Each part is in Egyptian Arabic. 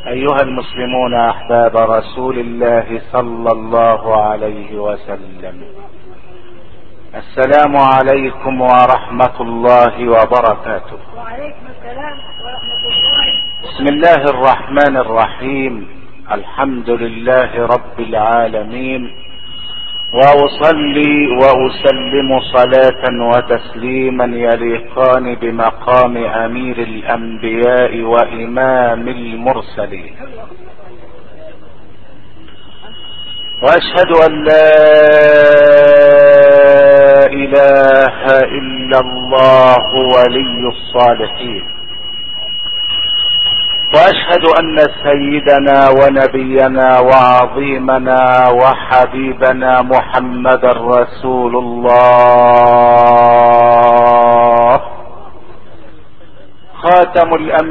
ايها المسلمون احباب رسول الله صلى الله عليه وسلم السلام عليكم ورحمة الله وبركاته وعليكم السلام ورحمة الله بسم الله الرحمن الرحيم الحمد لله رب العالمين واصلي واسلم صلاة وتسليما يليقان بمقام امير الانبياء وامام المرسلين واشهد ان لا اله الا الله ولي الصالحين واشهد ان سيدنا ونبينا وعظيمنا وحبيبنا محمدا رسول الله خاتم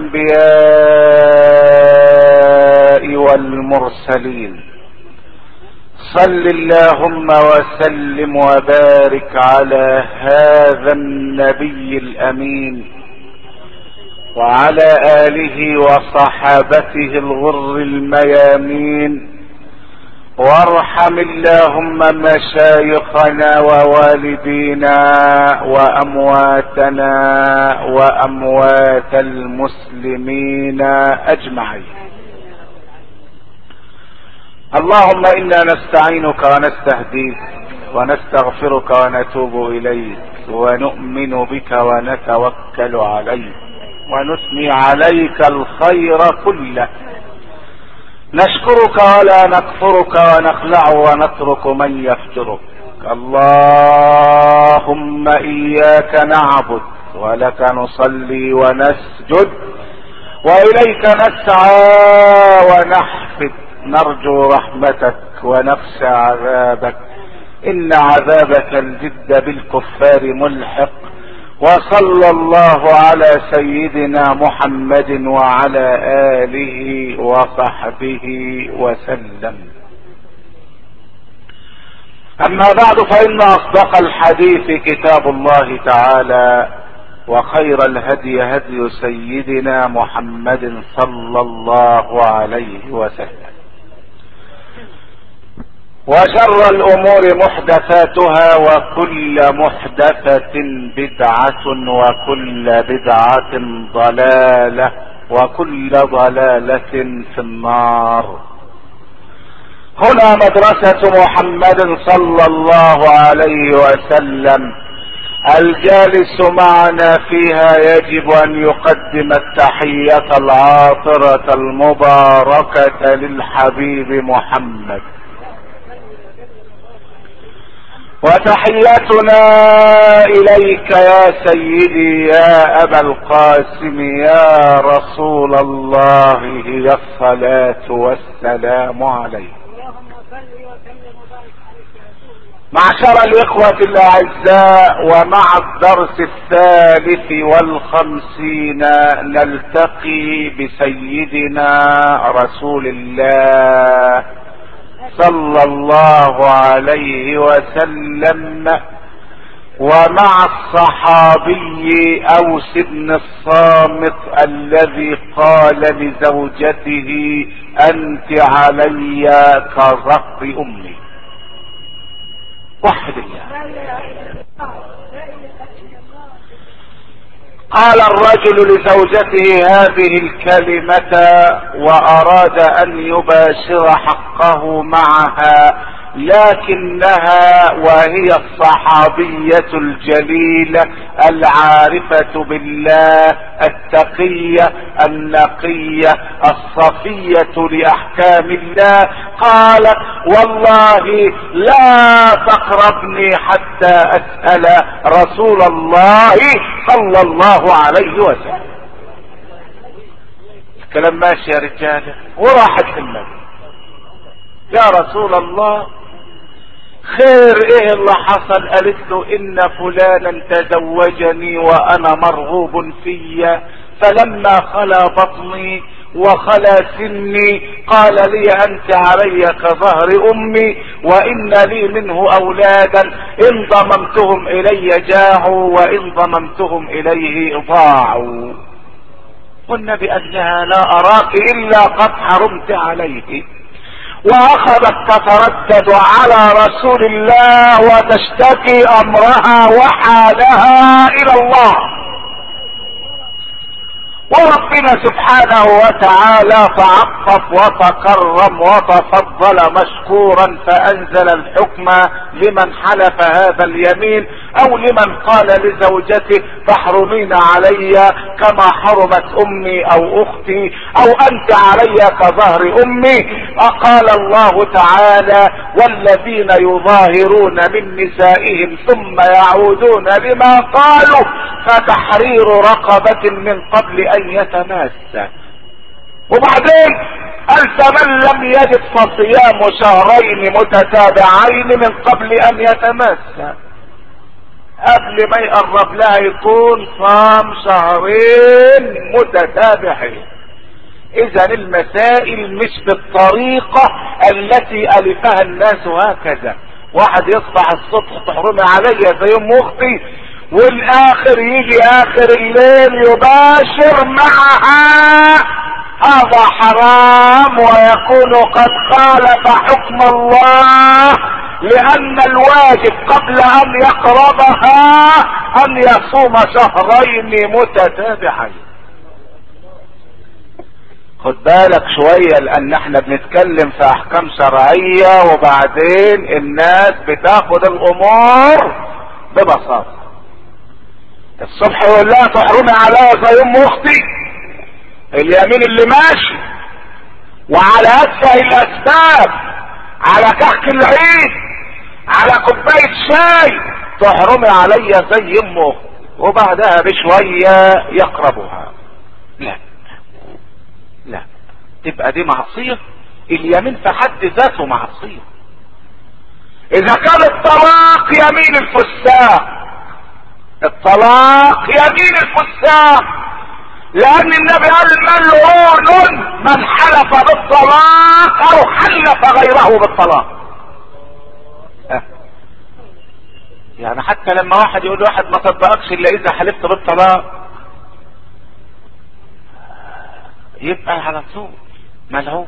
الانبياء والمرسلين صل اللهم وسلم وبارك على هذا النبي الامين وعلى اله وصحابته الغر الميامين وارحم اللهم مشايخنا ووالدينا وامواتنا واموات المسلمين اجمعين اللهم انا نستعينك ونستهديك ونستغفرك ونتوب اليك ونؤمن بك ونتوكل عليك ونثني عليك الخير كله نشكرك ولا نكفرك ونخلع ونترك من يفجرك اللهم اياك نعبد ولك نصلي ونسجد واليك نسعى ونحفد نرجو رحمتك ونخشى عذابك ان عذابك الجد بالكفار ملحق وصلى الله على سيدنا محمد وعلى اله وصحبه وسلم اما بعد فان اصدق الحديث كتاب الله تعالى وخير الهدي هدي سيدنا محمد صلى الله عليه وسلم وشر الامور محدثاتها وكل محدثة بدعة وكل بدعة ضلالة وكل ضلالة في النار هنا مدرسة محمد صلى الله عليه وسلم الجالس معنا فيها يجب ان يقدم التحية العاطرة المباركة للحبيب محمد وتحيتنا اليك يا سيدي يا ابا القاسم يا رسول الله هي الصلاة والسلام عليك اللهم صل وسلم وبارك عليك يا رسول الله معشر الاخوة الاعزاء ومع الدرس الثالث والخمسين نلتقي بسيدنا رسول الله صلى الله عليه وسلم ومع الصحابي اوس بن الصامت الذي قال لزوجته انت علي كظهر امي وحد الله لا اله الا الله لا اله الا الله قال الرجل لزوجته هذه الكلمة واراد ان يباشر حقه معها لكنها وهي الصحابية الجليلة العارفة بالله التقية النقية الصفية لأحكام الله قالت والله لا تقربني حتى أسأل رسول الله صلى الله عليه وسلم الكلام ماشي يا رجالة وراحت النبي يا رسول الله خير ايه اللي حصل قالت له ان فلانا تزوجني وانا مرغوب فيا فلما خلا بطني وخلا سني قال لي انت علي كظهر امي وان لي منه اولادا ان ضممتهم الي جاعوا وان ضممتهم اليه ضاعوا والنبي قال لها لا اراك الا قد حرمت عليه واخذت تتردد على رسول الله وتشتكي امرها وحالها الى الله وربنا سبحانه وتعالى تعطف وتكرم وتفضل مشكورا فانزل الحكم لمن حلف هذا اليمين او لمن قال لزوجته تحرمين علي كما حرمت امي او اختي او انت علي كظهر امي فقال الله تعالى والذين يظاهرون من نسائهم ثم يعودون لما قالوا فتحرير رقبة من قبل ان يتماسى وبعدين قال فمن لم يجد فصيام شهرين متتابعين من قبل ان يتماسى قبل ما يقرب لها يكون صام شهرين متتابعين اذا المسائل مش بالطريقة التي الفها الناس هكذا واحد يصبح الصبح تحرمي عليا زي ام اختي والاخر يجي اخر الليل يباشر معها هذا حرام ويكون قد خالف حكم الله لان الواجب قبل ان يقربها ان يصوم شهرين متتابعين خد بالك شوية لان احنا بنتكلم في احكام شرعية وبعدين الناس بتاخد الامور ببساطة الصبح يقول لها تحرمي عليا زي ام اختي اليمين اللي ماشي وعلى ادفع الاسباب على كحك العيد على كوباية شاي تحرمي عليا زي ام اختي وبعدها بشوية يقربها لا لا تبقى دي معصية اليمين في حد ذاته معصية اذا كان الطلاق يمين الفساق الطلاق يمين الفساق لان النبي قال ملعون من حلف بالطلاق او حلف غيره بالطلاق أه. يعني حتى لما واحد يقول واحد ما صدقكش الا اذا حلفت بالطلاق يبقى على طول ملعون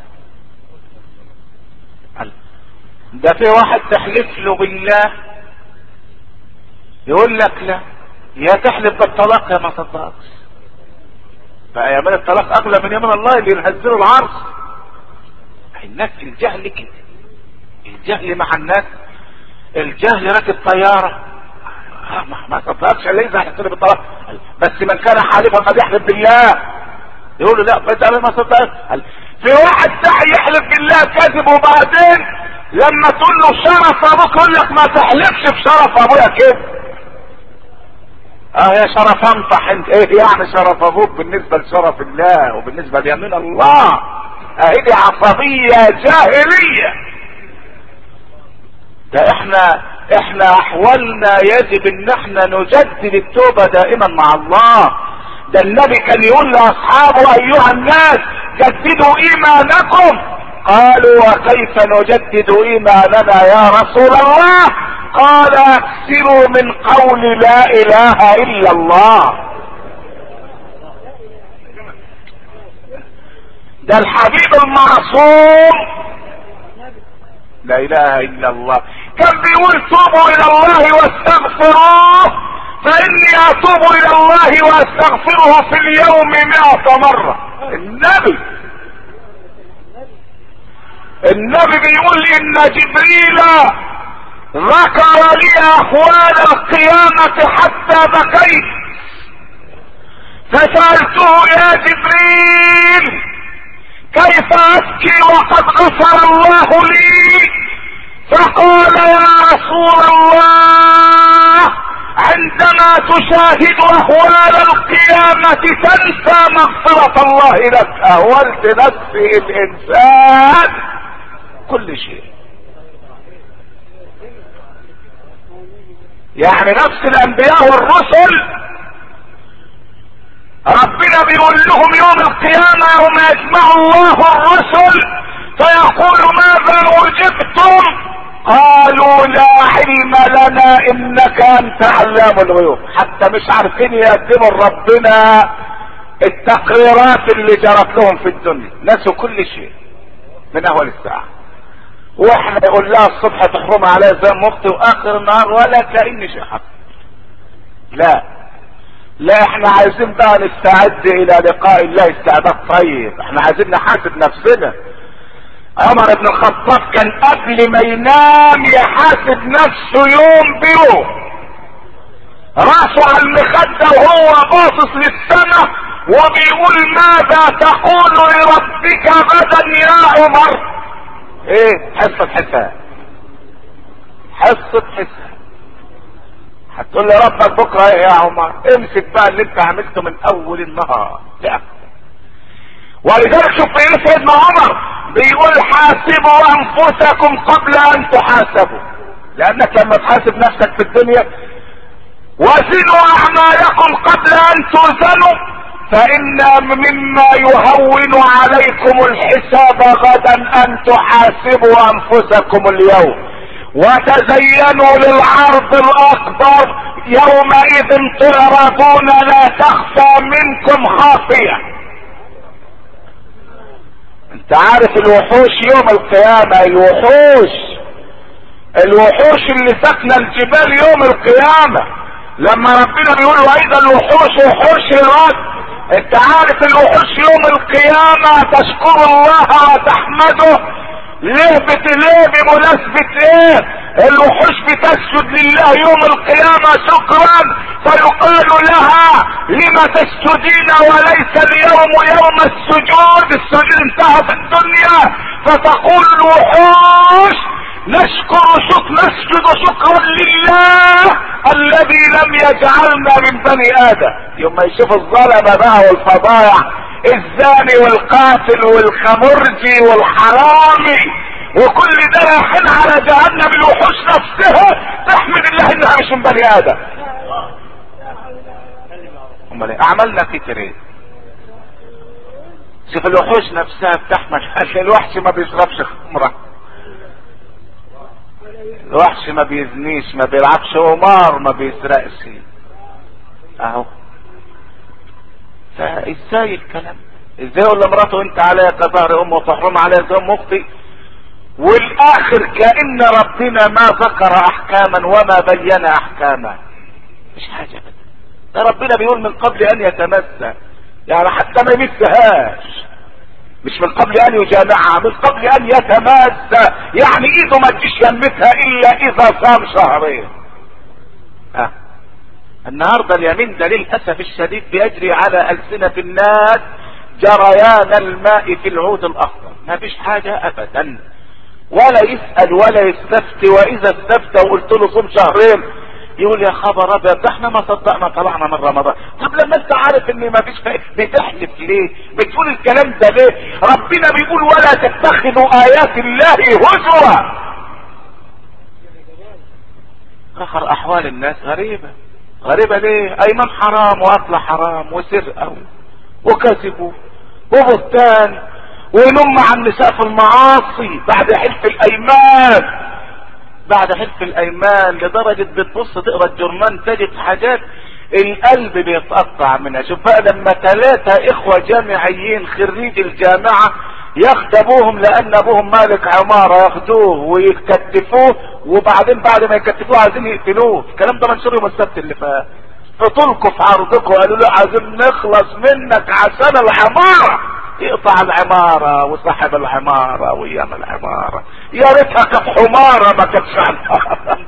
ده في واحد تحلف له بالله يقول لك لا يا تحلف بالطلاق يا ما صدقكش بقى يمين الطلاق اغلى من يمين الله اللي ينزلوا العرض الناس الجهل كده الجهل مع الناس الجهل راكب طيارة ما صدقكش الا اذا حلفت بالطلاق بس من كان حالفا قد يحلف بالله يقول له لا بس انا ما صدقت في واحد داعي يحلف بالله كذب وبعدين لما تقول له شرف ابوك يقول لك ما تحلفش بشرف ابويا كده اه يا شرف انطح انت ايه يعني شرف ابوك بالنسبة لشرف الله وبالنسبة ليمين الله اهي دي عصبية جاهلية ده احنا احنا احوالنا يجب ان احنا نجدد التوبة دائما مع الله ده النبي كان يقول لاصحابه ايها الناس جددوا ايمانكم قالوا وكيف نجدد ايماننا يا رسول الله قال اكثروا من قول لا اله الا الله ده الحبيب المعصوم لا اله الا الله كان بيقول توبوا الى الله واستغفروه فاني اتوب الى الله واستغفره في اليوم مئة مرة النبي النبي بيقول ان جبريل ذكر لي احوال القيامة حتى بكيت فسألته يا جبريل كيف ابكي وقد غفر الله لي فقال يا رسول الله عندما تشاهد اهوال القيامة تنسى مغفرة الله لك اهولت نفسي الانسان كل شيء يعني نفس الانبياء والرسل ربنا بيقول لهم يوم القيامة يوم يجمع الله الرسل فيقول ماذا اجبتم قالوا لا علم لنا انك انت علام الغيوب حتى مش عارفين يقدموا ربنا التقريرات اللي جرت لهم في الدنيا نسوا كل شيء من اول الساعة واحنا يقول لها الصبح تحرم عليها زي مختي واخر النهار ولا كأن شيء حصل لا لا احنا عايزين بقى نستعد الى لقاء الله استعداد طيب احنا عايزين نحاسب نفسنا عمر بن الخطاب كان قبل ما ينام يحاسب نفسه يوم بيوم راسه على المخدة وهو باصص للسماء وبيقول ماذا تقول لربك غدا يا عمر ايه حصة حساب حصة حساب هتقول لي ربك بكرة ايه يا عمر امسك بقى اللي انت عملته من اول النهار لا ولذلك شوف ايه سيدنا عمر بيقول حاسبوا انفسكم قبل ان تحاسبوا لانك لما تحاسب نفسك في الدنيا وزنوا اعمالكم قبل ان توزنوا فان مما يهون عليكم الحساب غدا ان تحاسبوا انفسكم اليوم وتزينوا للعرض الاكبر يومئذ تعرضون لا تخفى منكم خافيه انت عارف الوحوش يوم القيامة الوحوش الوحوش اللي ساكنة الجبال يوم القيامة لما ربنا بيقول واذا الوحوش حشرت انت عارف الوحوش يوم القيامة تشكر الله وتحمده ليه بتليه بمناسبة ايه الوحوش بتسجد لله يوم القيامة شكرا فيقال لها لما تسجدين وليس اليوم يوم السجود السجود انتهى في الدنيا فتقول الوحوش نشكر شكر نسجد شكرا لله الذي لم يجعلنا من بني ادم يوم ما يشوف الظلمه بقى والفضايع الزاني والقاتل والخمرجي والحرامي وكل ده رايحين على جهنم الوحوش نفسها تحمد الله انها مش من بني ادم امال ايه اعمالنا كتير ايه شوف الوحوش نفسها بتحمد الوحش ما بيشربش خمره الوحش ما بيزنيش ما بيلعبش قمار ما بيسرقش اهو فازاي الكلام ازاي يقول لمراته انت عليا كظهر ام وتحرم عليا زي ام اختي والاخر كان ربنا ما ذكر احكاما وما بين احكاما مش حاجه بدا ده ربنا بيقول من قبل ان يتمسى يعني حتى ما يمسهاش مش من قبل ان يجامعها من قبل ان يتماسى يعني ايده ما تجيش يمتها الا اذا صام شهرين أه. النهارده اليمين ده للاسف الشديد بيجري على السنه الناس جريان الماء في العود الاخضر ما فيش حاجه ابدا ولا يسال ولا يستفتي واذا استفتى وقلت له صوم شهرين يقول يا خبر ابيض ده احنا ما صدقنا طلعنا من رمضان طب لما انت عارف ان ما فيش فائده بتحلف ليه بتقول الكلام ده ليه ربنا بيقول ولا تتخذوا ايات الله هزوا اخر احوال الناس غريبه غريبه ليه ايمان حرام واكل حرام وسرقه وكذبوا وبهتان ونم مع النساء في المعاصي بعد حلف الايمان بعد حلف الايمان لدرجة بتبص تقرا الجرنان تجد حاجات القلب بيتقطع منها شوف بقى لما ثلاثة اخوة جامعيين خريج الجامعة يخدموهم لان ابوهم مالك عمارة ياخدوه ويكتفوه وبعدين بعد ما يكتفوه عايزين يقتلوه الكلام ده منشور يوم السبت اللي فات فطلقوا في عرضكم قالوا له عايزين نخلص منك عشان العمارة يقطع العمارة وصاحب العمارة ويام العمارة يا ريتها كانت حمارة ما كانتش عمارة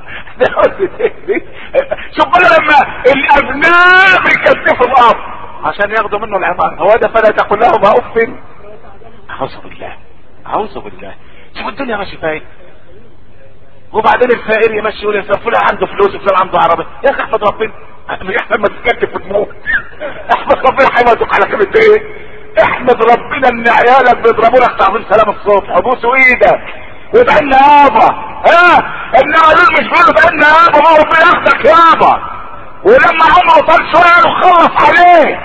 شوف بقى لما الابناء بيكتفوا الارض عشان ياخدوا منه العمارة هو ده فلا تقول لهم اف اعوذ بالله اعوذ بالله شوف الدنيا ماشي فيها ايه وبعدين الفقير يمشي يقول يا فلان عنده فلوس وفلان عنده عربية يا اخي احمد ربنا مش احسن ما تتكتف وتموت احمد ربنا هيموتك على كلمة ايه احمد ربنا ان عيالك بيضربوا لك تعظيم سلام الصبح وبوسوا ايدك وادعي لنا يابا ها انما دول مش بيقولوا ادعي لنا يابا ما هو بياخدك يابا ولما عمره طال شويه قالوا خلص عليه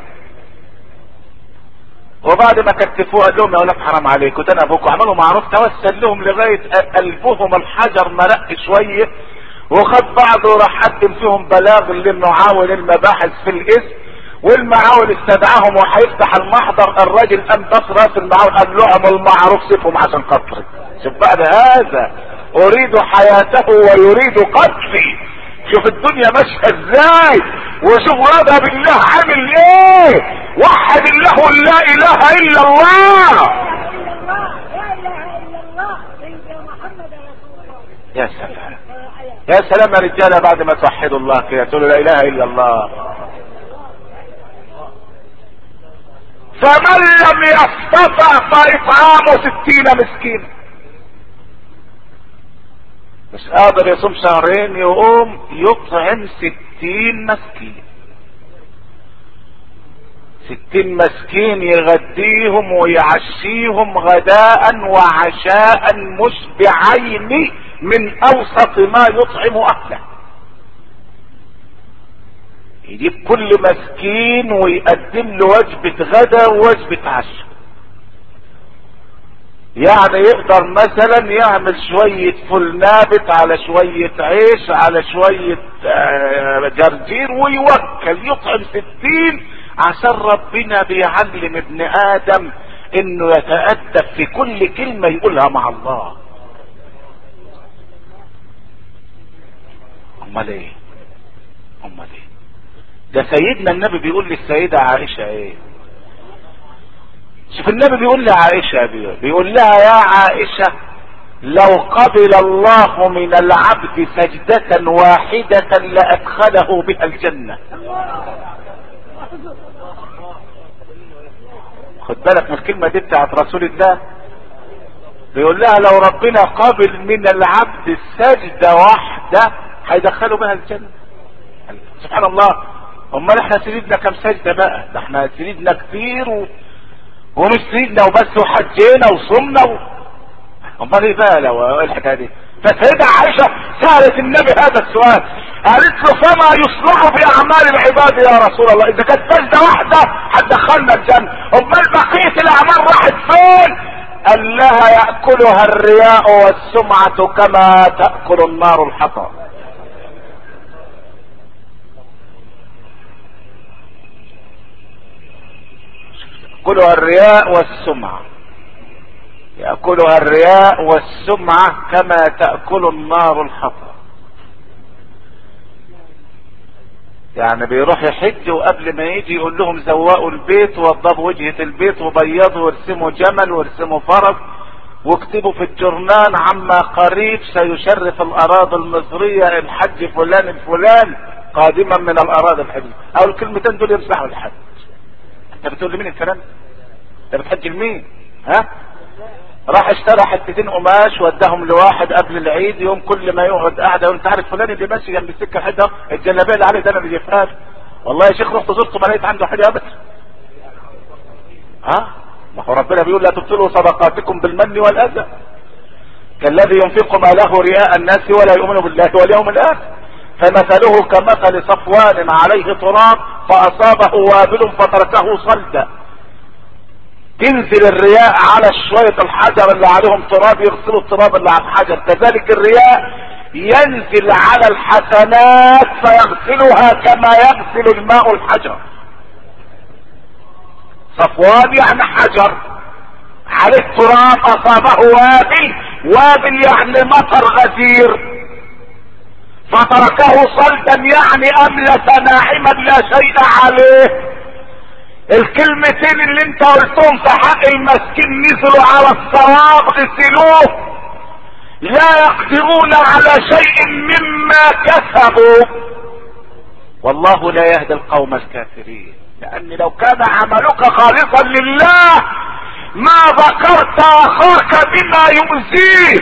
وبعد ما كتفوه قال لهم يا ولاد حرام عليكم ده انا ابوكم عملوا معروف توسل لهم لغايه قلبهم الحجر مرق شويه وخد بعضه وراح قدم فيهم بلاغ للمعاون المباحث في الاسم والمعاول استدعاهم وهيفتح المحضر الراجل قام بص راس المعاول قال لهم المعروف سيفهم عشان قتلي شوف بعد هذا اريد حياته ويريد قتلي شوف الدنيا ماشيه ازاي وشوف رضا بالله عامل ايه وحد الله لا اله الا الله لا اله الا الله سيدنا محمد رسول الله يا سلام يا سلام يا رجاله بعد ما توحدوا الله كده تقولوا لا اله الا الله فمن لم يستطع فاطعام ستين مسكين مش قادر يصوم شهرين يقوم يطعم ستين مسكين ستين مسكين يغديهم ويعشيهم غداء وعشاء مشبعين من اوسط ما يطعم اهله يجيب كل مسكين ويقدم له وجبة غدا ووجبة عشاء يعني يقدر مثلا يعمل شوية فول نابت على شوية عيش على شوية آه، جرجير ويوكل يطعم ستين عشان ربنا بيعلم ابن ادم انه يتأدب في كل كلمة يقولها مع الله امال ايه امال ايه ده سيدنا النبي بيقول للسيدة عائشة ايه شوف النبي بيقول لعائشة بي- بيقول لها يا عائشة لو قبل الله من العبد سجدة واحدة لأدخله بها الجنة خد بالك من الكلمة دي بتاعت رسول الله بيقول لها لو ربنا قبل من العبد سجدة واحدة هيدخله بها الجنة سبحان الله امال احنا سيدنا كم سجدة بقى ده احنا سيدنا كتير و... ومش سيدنا وبس وحجينا وصمنا و... امال ايه بقى لو ايه الحكايه دي فسيدة عائشة سألت النبي هذا السؤال قالت له فما يصلح في اعمال العباد يا رسول الله اذا كانت سجدة واحدة هتدخلنا الجنة امال بقية الاعمال راحت فين قال لها يأكلها الرياء والسمعة كما تأكل النار الحطب يأكلها الرياء والسمعة يأكلها الرياء والسمعة كما تأكل النار الحطب يعني بيروح يحج وقبل ما يجي يقول لهم زوقوا البيت ووضبوا وجهة البيت وبيضوا وارسموا جمل وارسموا فرس واكتبوا في الجرنان عما قريب سيشرف الاراضي المصرية الحج فلان الفلان قادما من الاراضي الحج او الكلمتين دول يمسحوا الحج انت بتقول لمين الكلام انت بتحج لمين ها راح اشترى حتتين قماش وداهم لواحد قبل العيد يوم كل ما يقعد قاعده وانت عارف فلان اللي ماشي جنب السكه حته الجلابيه اللي عليه ده انا اللي جبتها له. والله يا شيخ رحت زرته ما لقيت عنده حاجه ابدا ها ما هو ربنا بيقول لا تبطلوا صدقاتكم بالمن والاذى كالذي ينفق ماله رياء الناس ولا يؤمن بالله واليوم الاخر فمثله كمثل صفوان عليه تراب فاصابه وابل فتركه صلدا تنزل الرياء على شوية الحجر اللي عليهم تراب يغسلوا التراب اللي على الحجر كذلك الرياء ينزل على الحسنات فيغسلها كما يغسل الماء الحجر صفوان يعني حجر عليه تراب اصابه وابل وابل يعني مطر غزير فتركه صلدا يعني املس ناعما لا شيء عليه الكلمتين اللي انت قلتهم في حق المسكين نزلوا على الصواب غسلوه لا يقدرون على شيء مما كسبوا والله لا يهدي القوم الكافرين لان لو كان عملك خالصا لله ما ذكرت اخاك بما يؤذيه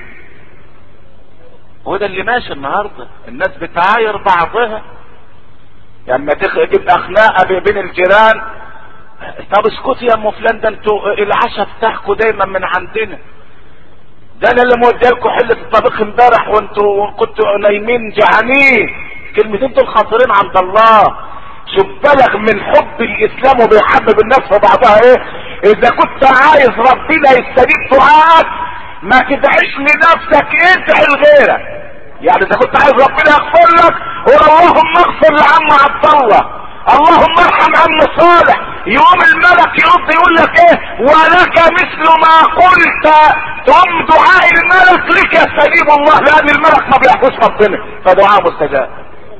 وده اللي ماشي النهارده الناس بتعاير بعضها لما تبقى خناقه بين الجيران طب اسكتي يا ام فلان ده انتوا العشاء بتاعكم دايما من عندنا ده انا اللي موديلكم حله الطبيخ امبارح وانتوا كنتوا نايمين جعانين كلمتين دول خطيرين عند الله شوف بلغ من حب الاسلام وبيحبب الناس في بعضها ايه اذا كنت عايز ربنا يستجيب دعائك ما تدعيش لنفسك ادعي لغيرك يعني اذا كنت عايز ربنا يغفر لك قول اللهم اغفر لعم عبد الله اللهم ارحم عم صالح يوم الملك يرد يقول لك ايه ولك مثل ما قلت تم دعاء الملك لك يستجيب الله لان الملك ما بيحفظ ربنا فدعاء مستجاب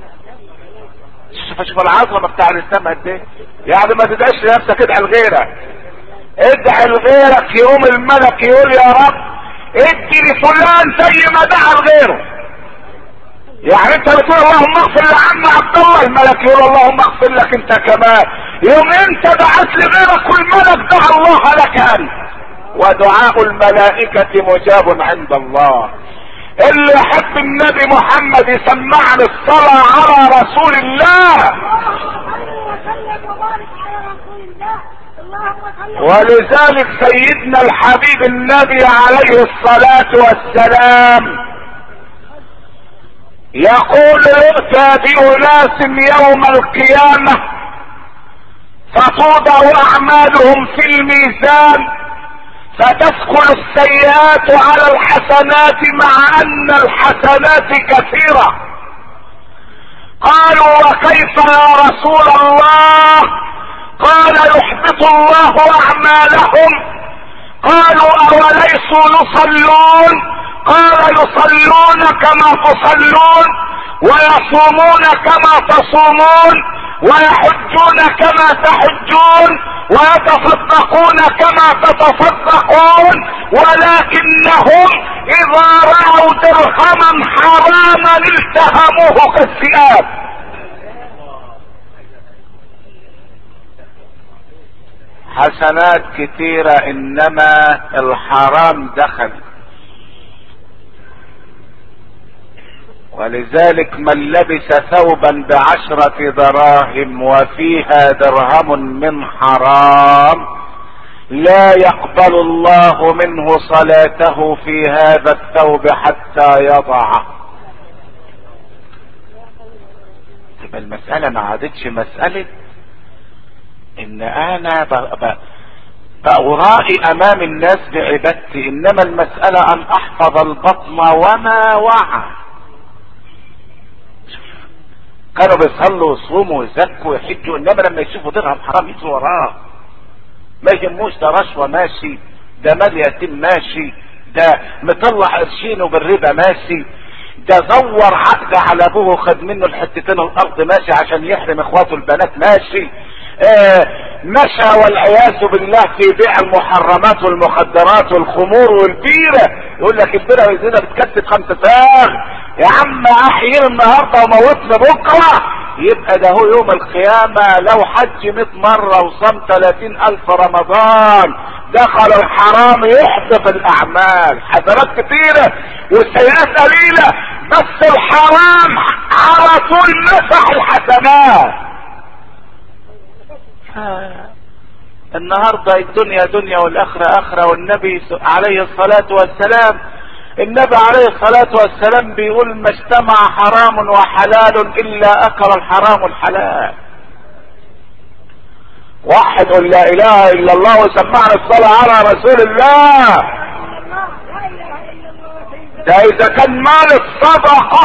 شوف شوف العظمه بتاع الاسلام قد ايه يعني ما تدعيش لنفسك ادعي لغيرك ادعي لغيرك يقوم الملك يقول يا رب ادي لفلان زي ما دعا لغيره يعني انت بتقول اللهم اغفر لعم عبد الله الملك يقول اللهم اغفر لك انت كمان يوم انت دعت لغيرك والملك دعا الله لك انت ودعاء الملائكة مجاب عند الله اللي يحب النبي محمد يسمعني الصلاة على رسول الله وسلم وبارك على رسول الله اللهم صل ولذلك سيدنا الحبيب النبي عليه الصلاة والسلام يقول يؤتى بأناس يوم القيامة فتوضع أعمالهم في الميزان فتثقل السيئات على الحسنات مع أن الحسنات كثيرة قالوا وكيف يا رسول الله قال يحبط الله أعمالهم قالوا أوليسوا يصلون قال يصلون كما تصلون ويصومون كما تصومون ويحجون كما تحجون ويتصدقون كما تتصدقون ولكنهم اذا رأوا درهما حراما التهموه كالثياب حسنات كتيرة انما الحرام دخل ولذلك من لبس ثوبا بعشرة دراهم وفيها درهم من حرام لا يقبل الله منه صلاته في هذا الثوب حتى يضعه تبقى المسألة ما عادتش مسألة ان انا ب... ب... بأرائي امام الناس بعبادتي انما المسألة ان احفظ البطن وما وعى كانوا بيصلوا ويصوموا ويزكوا ويحجوا انما لما يشوفوا درهم حرام يجروا وراه ما يهموش ده رشوه ماشي ده مال يتيم ماشي ده مطلع قرشينه بالربا ماشي ده زور عقد على ابوه وخد منه الحتتين الارض ماشي عشان يحرم اخواته البنات ماشي آه مشى والعياذ بالله في بيع المحرمات والمخدرات والخمور والبيرة يقول لك البيرة والزنا بتكسب خمسة ساغ يا عم احيينا النهاردة وموتنا بكرة يبقى ده هو يوم القيامة لو حج 100 مرة وصام 30 الف رمضان دخل الحرام يحبط الاعمال حسنات كتيرة والسيئات قليلة بس الحرام على طول مسح الحسنات النهاردة الدنيا دنيا والاخرة اخرة والنبي عليه الصلاة والسلام النبي عليه الصلاة والسلام بيقول ما اجتمع حرام وحلال الا اكل الحرام الحلال واحد قل لا اله الا الله وسمعنا الصلاة على رسول الله الله لا اله الا الله سيدنا ده اذا كان مال الصدقة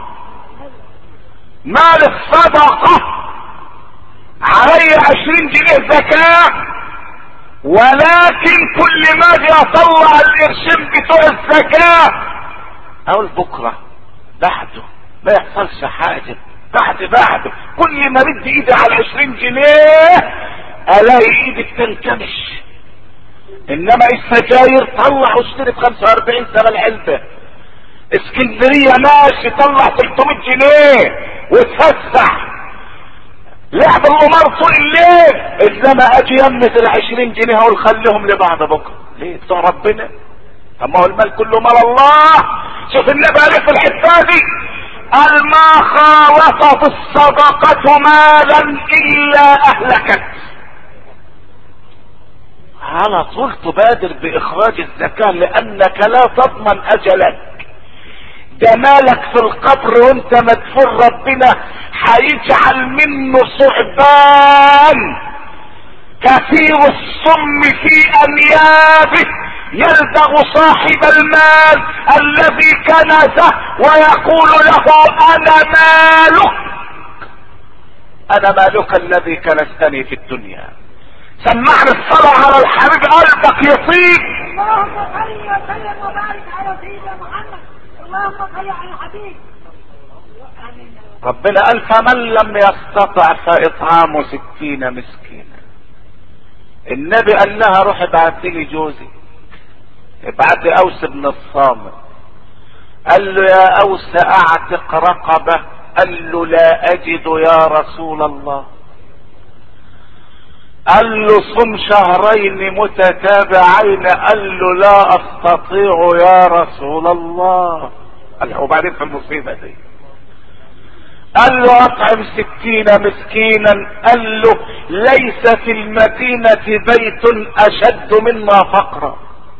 مال الصدقة علي عشرين جنيه زكاة ولكن كل ما اجي اطلع القرشين بتوع الزكاة اقول بكرة بعده ما يحصلش حاجة بعد بعده كل ما مد ايدي على عشرين جنيه الاقي ايدي بتنكمش انما السجاير طلع واشتري ب 45 سنة العلبة اسكندرية ماشي طلع 300 جنيه وتفسح لعب القمار طول الليل انما اجي يمس العشرين جنيه اقول خليهم لبعض بكره ليه بتوع ربنا طب ما هو المال كله مال الله شوف النبي قال في الحته دي قال ما خالطت الصدقة مالا الا اهلكت على طول تبادر باخراج الزكاة لانك لا تضمن اجلك ده مالك في القبر وانت مدفون ربنا هيجعل منه ثعبان كثير السم في انيابه يلدغ صاحب المال الذي كنزه ويقول له انا مالك انا مالك الذي كنستني في الدنيا سمعني الصلاة على الحبيب قلبك يطيب اللهم صل وسلم وبارك على سيدنا محمد اللهم صل على الحبيب امين ربنا قال فمن لم يستطع فاطعام ستين مسكينا النبي قال لها روح ابعت لي جوزي ابعت لي اوس بن الصامت قال له يا اوس اعتق رقبه قال له لا اجد يا رسول الله قال له صم شهرين متتابعين قال له لا استطيع يا رسول الله قال له وبعدين في المصيبه دي قال له اطعم ستين مسكينا قال له ليس في المدينة بيت اشد منا فقرا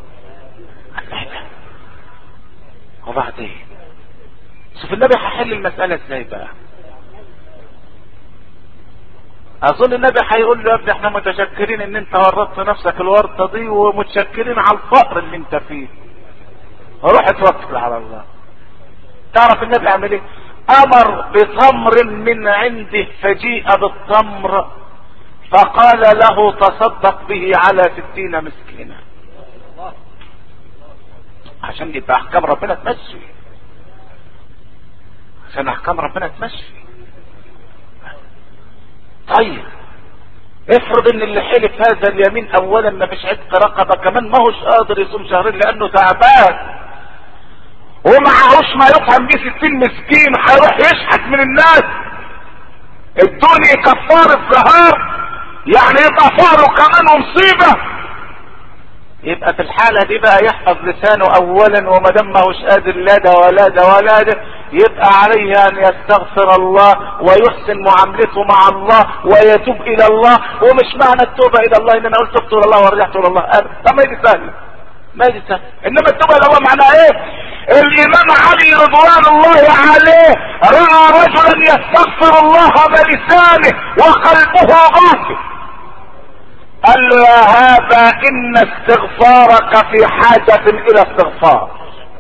وبعدين شوف النبي هيحل المسألة ازاي بقى اظن النبي هيقول له يا ابني احنا متشكرين ان انت ورطت نفسك الورطة دي ومتشكرين على الفقر اللي انت فيه روح اتوكل على الله تعرف النبي عمل ايه امر بتمر من عنده فجيء بالتمر فقال له تصدق به على ستين مسكينا عشان يبقى احكام ربنا تمشي عشان احكام ربنا تمشي طيب افرض ان اللي حلف هذا اليمين اولا ما فيش عتق رقبه كمان ما هوش قادر يصوم شهرين لانه تعبان ومعهوش ما يطعم بيه ستين مسكين هيروح يشحت من الناس الدنيا كفار الزهار يعني يبقى فقره كمان ومصيبه يبقى في الحالة دي بقى يحفظ لسانه اولا وما دام ماهوش قادر لا ده ولا ده ولا ده يبقى عليه ان يستغفر الله ويحسن معاملته مع الله ويتوب الى الله ومش معنى التوبة الى الله ان انا قلت تبت الى الله ورجعت الى الله ابدا طب ما دي سهلة ما دي سهلة انما التوبة الى الله معناها ايه الامام علي رضوان الله عليه رأى رجلا يستغفر الله بلسانه وقلبه غافل قال له يا هذا ان استغفارك في حاجة الى استغفار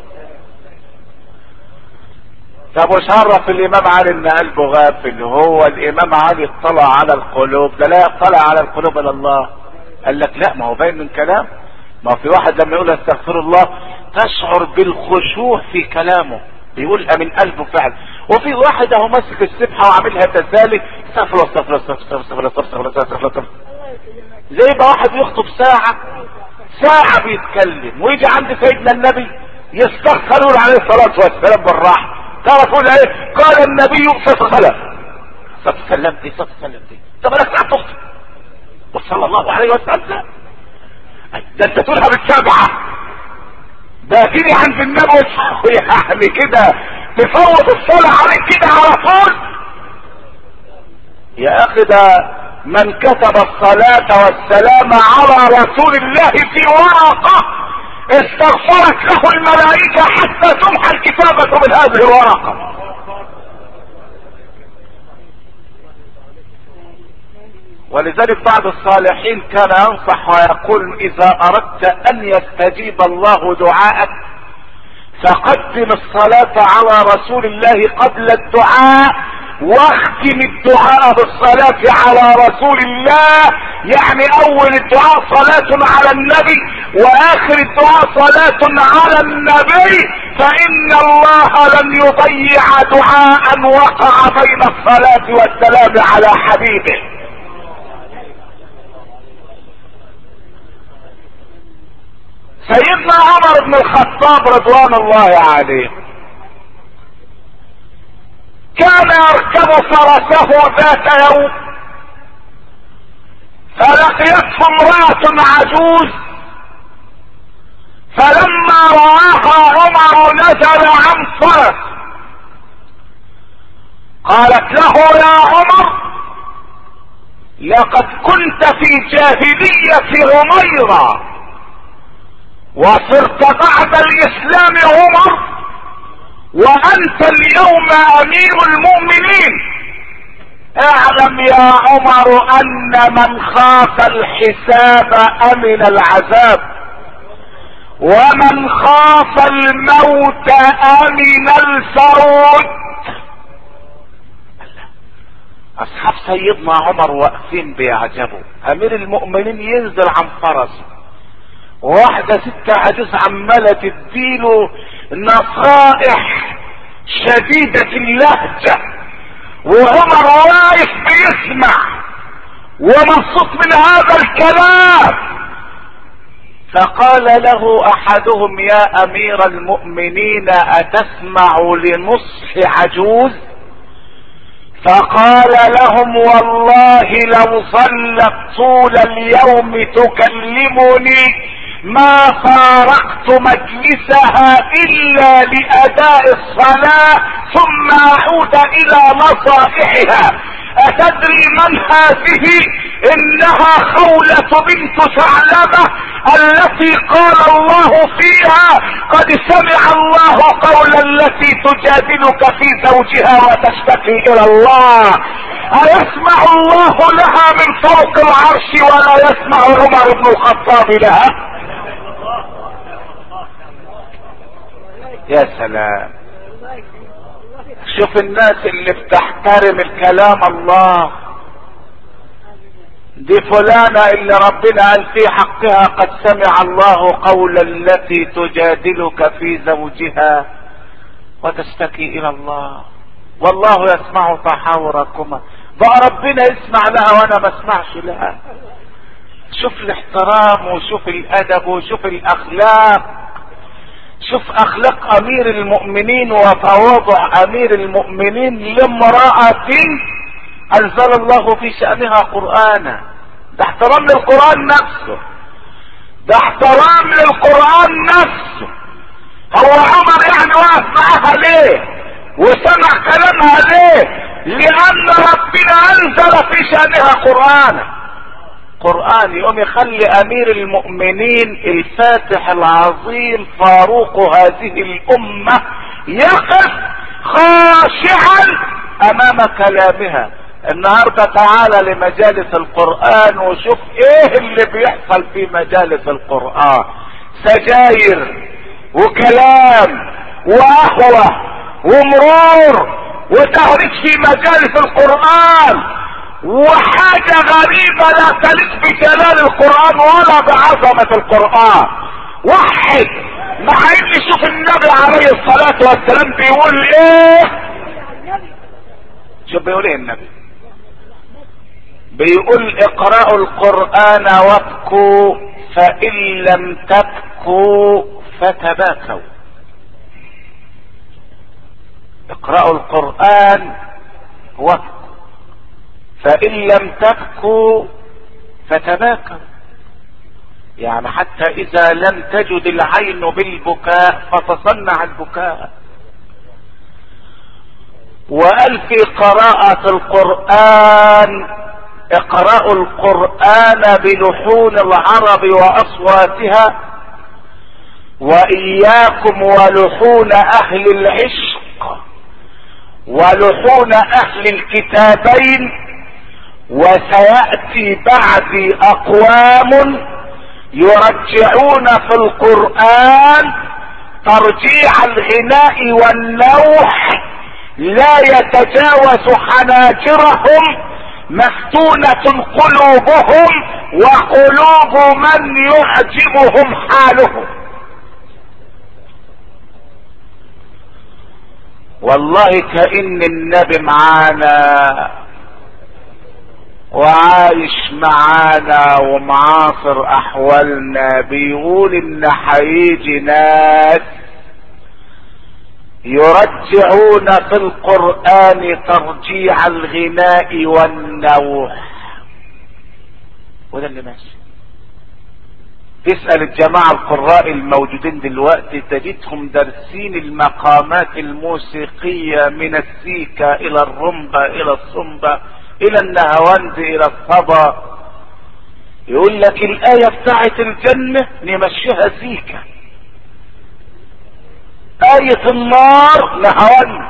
طب وشرف الامام علي ان قلبه غافل هو الامام علي اطلع على القلوب ده لا يطلع على القلوب الا الله قال لك لا ما هو باين من كلام ما في واحد لما يقول استغفر الله تشعر بالخشوع في كلامه بيقولها من قلبه فعلا وفي واحد اهو ماسك السبحه وعاملها تسالي استغفر الله استغفر الله استغفر الله استغفر الله استغفر الله استغفر الله زي ما واحد يخطب ساعة ساعة بيتكلم ويجي عند سيدنا النبي يستغفرون عليه الصلاة والسلام بالراحة تعرفون ايه قال النبي صلى الله عليه وسلم صلى الله عليه وسلم دي صلى الله عليه وسلم دي طب انا ساعة تخطب وصلى الله عليه وسلم ده انت تقولها بالسبعة ده تيجي عند النبي يعني كده تفوت الصلاة عليك كده على طول يا اخي ده من كتب الصلاة والسلام على رسول الله في ورقة استغفرت له الملائكة حتى تمحى الكتابة من هذه الورقة ولذلك بعض الصالحين كان ينصح ويقول اذا اردت ان يستجيب الله دعاءك فقدم الصلاة على رسول الله قبل الدعاء واختم الدعاء بالصلاة على رسول الله يعني اول الدعاء صلاة على النبي واخر الدعاء صلاة على النبي فان الله لن يضيع دعاء وقع بين الصلاة والسلام على حبيبه سيدنا عمر بن الخطاب رضوان الله عليه كان يركب فرسه ذات يوم فلقيته امرأة عجوز فلما رآها عمر نزل عن فرس قالت له يا عمر لقد كنت في جاهلية غميرة وصرت بعد الاسلام عمر وانت اليوم امير المؤمنين اعلم يا عمر ان من خاف الحساب امن العذاب ومن خاف الموت امن الفوت اصحاب سيدنا عمر واقفين بيعجبوا امير المؤمنين ينزل عن فرسه واحدة ست عجوز عمالة تديله نصائح شديدة اللهجة وعمر واقف بيسمع ومبسوط من هذا الكلام فقال له احدهم يا امير المؤمنين اتسمع لنصح عجوز فقال لهم والله لو صلت طول اليوم تكلمني ما فارقت مجلسها الا لاداء الصلاة ثم اعود الى نصائحها اتدري من هذه انها خولة بنت ثعلبة التي قال الله فيها قد سمع الله قول التي تجادلك في زوجها وتشتكي الى الله ايسمع الله لها من فوق العرش ولا يسمع عمر بن الخطاب لها يا سلام شوف الناس اللي بتحترم الكلام الله دي فلانة اللي ربنا قال في حقها قد سمع الله قول التي تجادلك في زوجها وتشتكي الى الله والله يسمع تحاوركما بقى ربنا يسمع لها وانا ما اسمعش لها شوف الاحترام وشوف الادب وشوف الاخلاق شوف اخلاق امير المؤمنين وتواضع امير المؤمنين لامرأة انزل الله في شأنها قرآنا ده احترام للقرآن نفسه ده احترام للقرآن نفسه هو عمر يعني واقف معاها ليه وسمع كلامها ليه لان ربنا انزل في شأنها قرآنا قرآن يقوم يخلي امير المؤمنين الفاتح العظيم فاروق هذه الامة يقف خاشعا امام كلامها النهاردة تعالى لمجالس القرآن وشوف ايه اللي بيحصل في مجالس القرآن سجاير وكلام وقهوة ومرور وتهريج في مجالس القرآن وحاجة غريبة لا تليق بجلال القرآن ولا بعظمة القرآن وحد مع ان شوف النبي عليه الصلاة والسلام بيقول ايه شوف بيقول ايه النبي بيقول اقرأوا القرآن وابكوا فإن لم تبكوا فتباكوا اقرأوا القرآن وابكوا فإن لم تبكوا فتباكوا يعني حتى إذا لم تجد العين بالبكاء فتصنع البكاء وقال في قراءة القرآن اقرأوا القرآن بلحون العرب وأصواتها وإياكم ولحون أهل العشق ولحون أهل الكتابين وسيأتي بعدي أقوام يرجعون في القرآن ترجيع الغناء والنوح لا يتجاوز حناجرهم مفتونة قلوبهم وقلوب من يعجبهم حالهم والله كأن النبي معانا وعايش معانا ومعاصر احوالنا بيقول ان هيجي ناس يرجعون في القرآن ترجيع الغناء والنوح وده اللي ماشي تسأل الجماعة القراء الموجودين دلوقتي تجدهم دارسين المقامات الموسيقية من السيكا الى الرمبة الى الصنبة الى النهواند الى الصبا يقول لك الآية بتاعت الجنة نمشيها سيكا آية النار نهواند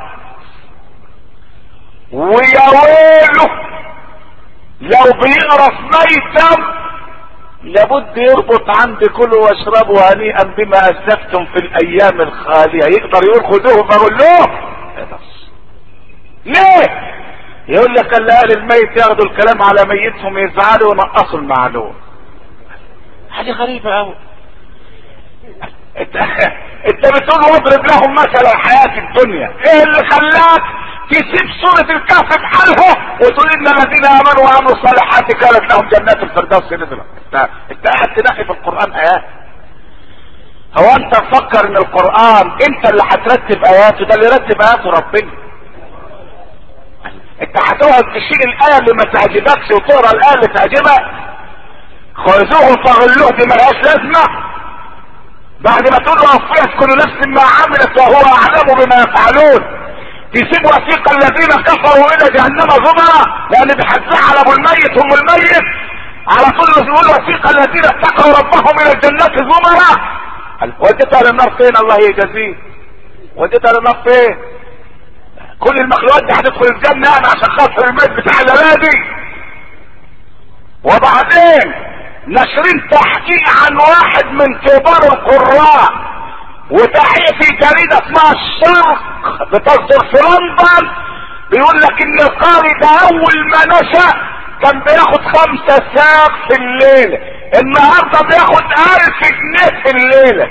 ويا ويله لو بيقرف ميتا لابد يربط عند كلوا واشربوا هنيئا بما اسلفتم في الايام الخاليه يقدر يقول خذوه بقول لهم ليه يقول لك اللي قال الميت ياخدوا الكلام على ميتهم يزعلوا وينقصوا المعلوم حاجة غريبة قوي انت انت بتقول واضرب لهم مثل الحياة الدنيا ايه اللي خلاك تسيب سورة الكهف بحالها وتقول ان الذين امنوا وعملوا الصالحات كانت لهم جنات الفردوس نزلا انت انت قاعد تنقي في القرآن ايات هو انت تفكر ان القرآن انت اللي هترتب اياته ده اللي يرتب اياته ربنا انت هتقعد تشيل الايه اللي ما تعجبكش وتقرا الايه اللي تعجبك خذوه فغلوه دي ملهاش لازمه بعد ما تقول له وفيت كل نفس ما عملت وهو اعلم بما يفعلون تسيب وثيق الذين كفروا الى جهنم زمرا لان بيحزها على ابو الميت هم الميت على طول يقول وثيق الذين اتقوا ربهم الى الجنات زمرا وديتها للنار فين الله يجازيه وديتها للنار فين كل المخلوقات دي هتدخل الجنة يعني عشان خاطر الميت بتاع الأبادي وبعدين نشرين تحقيق عن واحد من كبار القراء وتحقيق في جريدة اسمها الشرق بتصدر في لندن بيقول لك ان القاري ده اول ما نشأ كان بياخد خمسة ساق في الليلة النهاردة بياخد الف جنيه في الليلة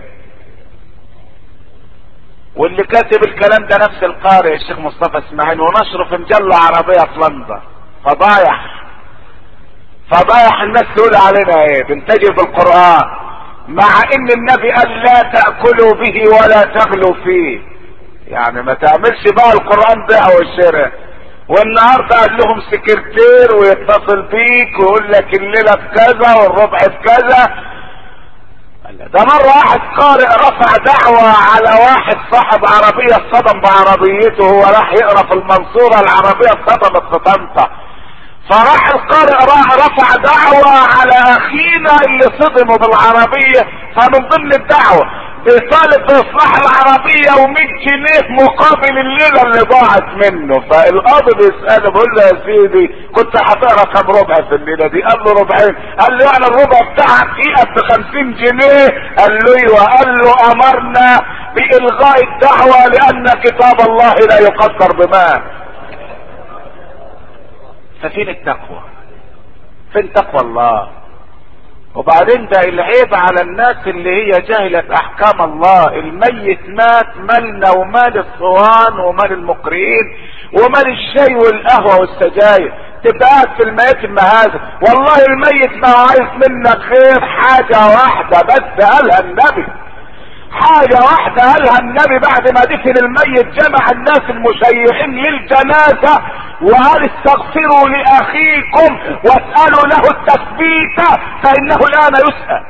واللي كاتب الكلام ده نفس القارئ الشيخ مصطفى اسماعيل ونشره في مجلة عربية في لندن فضايح فضايح الناس تقول علينا ايه بنتجه بالقرآن مع ان النبي قال لا تأكلوا به ولا تغلوا فيه يعني ما تعملش بقى القرآن بيع والشراء والنهارده قال لهم سكرتير ويتصل بيك ويقول لك الليله بكذا والربع بكذا ده مرة واحد قارئ رفع دعوة على واحد صاحب عربية اصطدم بعربيته هو راح يقرا في المنصورة العربية اصطدمت في طنطا فراح القارئ رفع دعوة على اخينا اللي صدموا بالعربية فمن ضمن الدعوة بيطالب باصلاح العربية و100 جنيه مقابل الليلة اللي ضاعت منه فالقاضي بيسأله بيقول له يا سيدي كنت هتقرا كام ربع في الليلة دي قال له ربعين قال له يعني الربع بتاعك يقف ب 50 جنيه قال له ايوه قال له امرنا بالغاء الدعوة لان كتاب الله لا يقدر بمال ففين التقوى فين تقوى الله وبعدين ده العيب على الناس اللي هي جهلت احكام الله الميت مات مالنا ومال الصوان ومال المقرئين ومال الشاي والقهوة والسجاير تبقى قاعد في الميت هذا والله الميت ما عايز منك غير حاجة واحدة بس قالها النبي حاجة واحدة قالها النبي بعد ما دفن الميت جمع الناس المشيعين للجنازة وقال استغفروا لأخيكم واسألوا له التثبيت فإنه الآن يسأل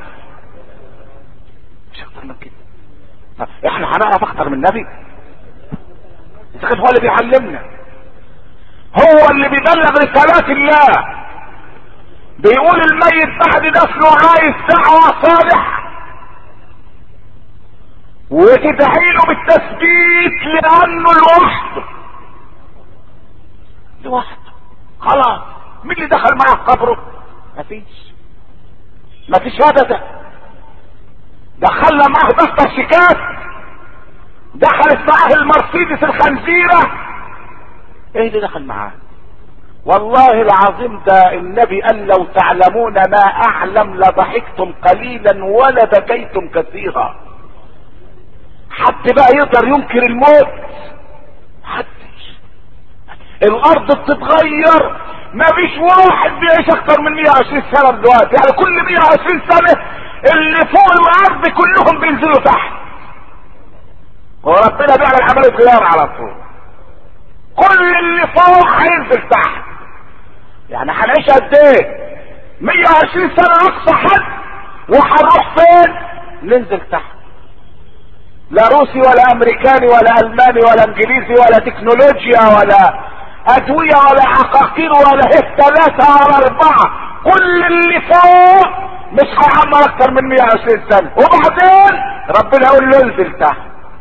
مش أكتر من كده احنا هنعرف أكتر من النبي إذا كان هو اللي بيعلمنا هو اللي بيبلغ رسالات الله بيقول الميت بعد دفنه عايز دعوة صالحة وتدعي له بالتثبيت لانه لوحده لوحده خلاص مين اللي دخل معاه في قبره مفيش مفيش ابدا دخلنا معاه دفتر شيكات دخلت معاه المرسيدس الخنزيرة ايه اللي دخل معاه والله العظيم ده النبي قال لو تعلمون ما اعلم لضحكتم قليلا ولا بكيتم كثيرا حد بقى يقدر ينكر الموت محدش الارض بتتغير ما فيش واحد بيعيش اكتر من 120 سنه دلوقتي يعني كل 120 سنه اللي فوق الارض كلهم بينزلوا تحت وربنا بيعمل عمليه غيار على طول كل اللي فوق هينزل تحت يعني هنعيش قد ايه 120 سنه اقصى حد وهنروح فين ننزل تحت لا روسي ولا امريكاني ولا الماني ولا انجليزي ولا تكنولوجيا ولا ادوية ولا عقاقير ولا هيك ثلاثة ولا اربعة كل اللي فوق مش هيعمر اكتر من 120 سنة وبعدين ربنا يقول له انزل تحت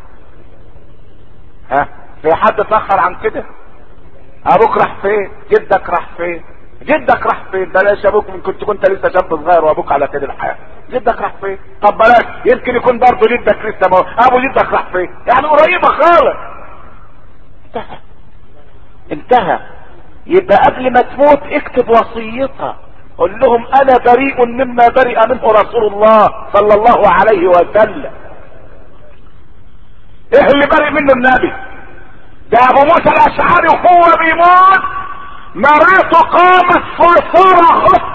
ها في حد اتاخر عن كده ابوك راح فين جدك راح فين جدك راح فين بلاش ابوك من كنت كنت لسه شاب صغير وابوك على كده الحياه جدك راح فين طب بلاش يمكن يكون برضه جدك لسه ما ابو جدك راح فين يعني قريبه خالص انتهى انتهى يبقى قبل ما تموت اكتب وصيتها قل لهم انا بريء مما برئ منه رسول الله صلى الله عليه وسلم ايه اللي برئ منه النبي ده ابو موسى الاشعري وهو بيموت مريته قامت صرصورة خف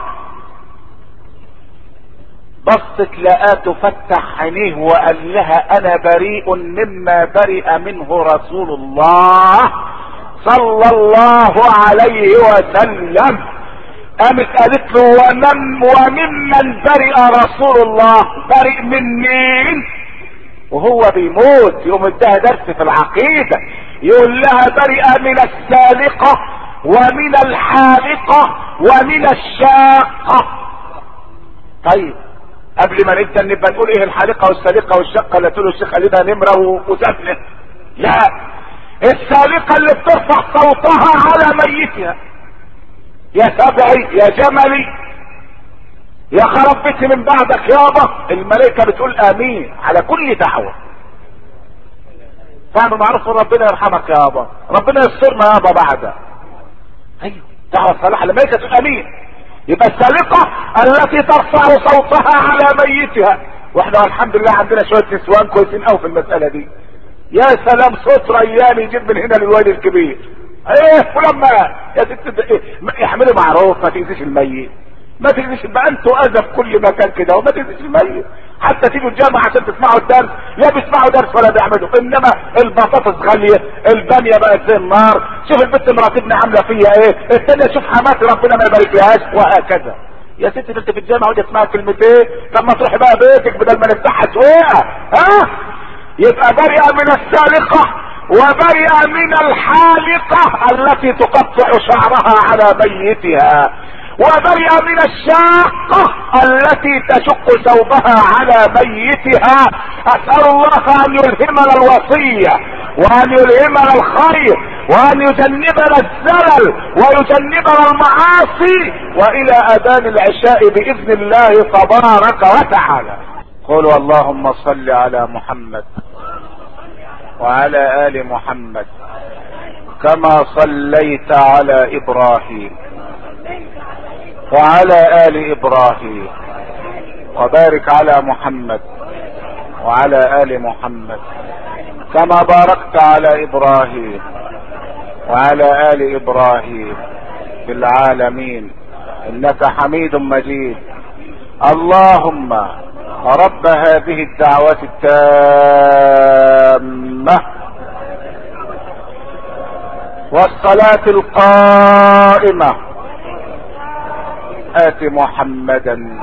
بصت لقاته فتح عينيه وقال لها انا بريء مما برئ منه رسول الله صلى الله عليه وسلم قامت قالت له ومن وممن برئ رسول الله برئ من مين وهو بيموت يقوم اداها درس في العقيدة يقول لها برئ من السالقة ومن الحالقة ومن الشاقة طيب قبل ما نبدا نبقى نقول ايه الحالقة والسالقة والشاقة اللي تقول الشيخ قال لها نمرة وسفلة لا السالقة اللي بترفع صوتها على ميتها يا سبعي يا جملي يا خرب بيتي من بعدك يابا الملائكة بتقول امين على كل دعوة فاهم معروف ربنا يرحمك يابا ربنا يسترنا يابا بعد ايوه دعوة صالحة الملائكة تقول امين يبقى السالقة التي ترفع صوتها على ميتها واحنا الحمد لله عندنا شوية نسوان كويسين قوي في المسألة دي يا سلام صوت ريان يجيب من هنا للوادي الكبير ايه ولما يا ست إيه؟ اعملوا معروف ما تأذيش الميت ما تأذيش بقى انتوا اذى في كل مكان كده وما تأذيش الميت حتى تيجوا الجامعة عشان تسمعوا الدرس لا بيسمعوا درس ولا بيعملوا انما البطاطس غالية البامية بقت زي النار شوف البنت مرات ابني عاملة فيا ايه الثانية شوف حماتي ربنا ما يبارك لهاش وهكذا يا ست انت في الجامعة ودي اسمها كلمتين لما تروحي بقى بيتك بدل ما نفتحها سواقة ها يبقى برئ من السالقة وبرئ من الحالقة التي تقطع شعرها على ميتها وبرئ من الشاقة التي تشق ثوبها على ميتها اسأل الله ان يلهمنا الوصية وان يلهمنا الخير وان يجنبنا الزلل ويجنبنا المعاصي والى اذان العشاء باذن الله تبارك وتعالى قولوا اللهم صل على محمد وعلى ال محمد كما صليت على ابراهيم وعلى ال ابراهيم وبارك على محمد وعلى ال محمد كما باركت على ابراهيم وعلى ال ابراهيم في العالمين انك حميد مجيد اللهم رب هذه الدعوة التامة والصلاة القائمة آت محمدا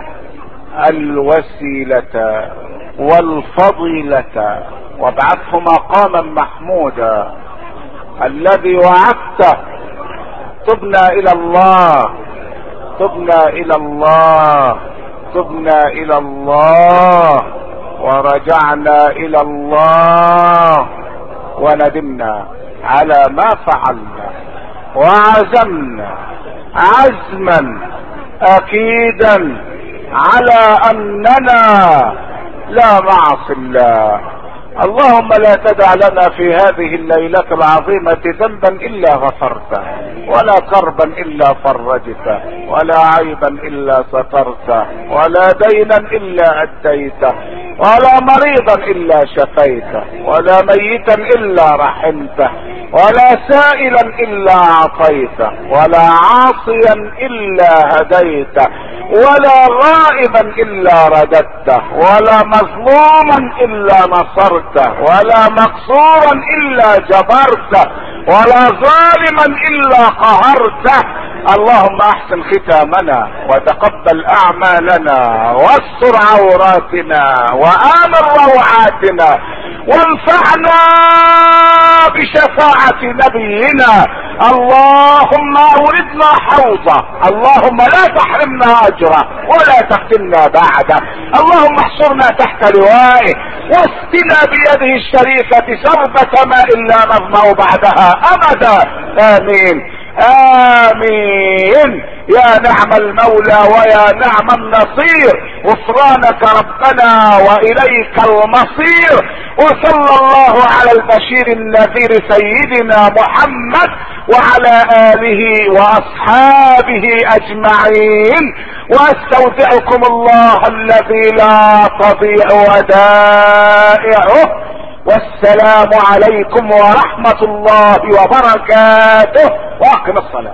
الوسيلة والفضيلة وابعثه مقاما محمودا الذي وعدته تبنا الى الله تبنا الى الله تبنا الى الله ورجعنا الى الله وندمنا على ما فعلنا وعزمنا عزما اكيدا على اننا لا معصي الله اللهم لا تدع لنا في هذه الليلة العظيمة ذنبا الا غفرته ولا كربا الا فرجته ولا عيبا الا سترته ولا دينا الا اديته ولا مريضا الا شفيته ولا ميتا الا رحمته ولا سائلا الا اعطيته ولا عاصيا الا هديته ولا غائبا الا رددته ولا مظلوما الا نصرته ولا مقصورا الا جبرته ولا ظالما الا قهرته اللهم احسن ختامنا وتقبل اعمالنا واستر عوراتنا وامن روعاتنا وانفعنا بشفاعة نبينا اللهم اوردنا حوضه اللهم لا تحرمنا اجره ولا تفتنا بعده اللهم احشرنا تحت لوائه واسقنا بيده الشريفة شربة ماء لا نظمأ بعدها ابدا امين امين يا نعم المولى ويا نعم النصير غفرانك ربنا واليك المصير وصلى الله على البشير النذير سيدنا محمد وعلى اله واصحابه اجمعين واستودعكم الله الذي لا تضيع ودائعه والسلام عليكم ورحمة الله وبركاته واقم الصلاة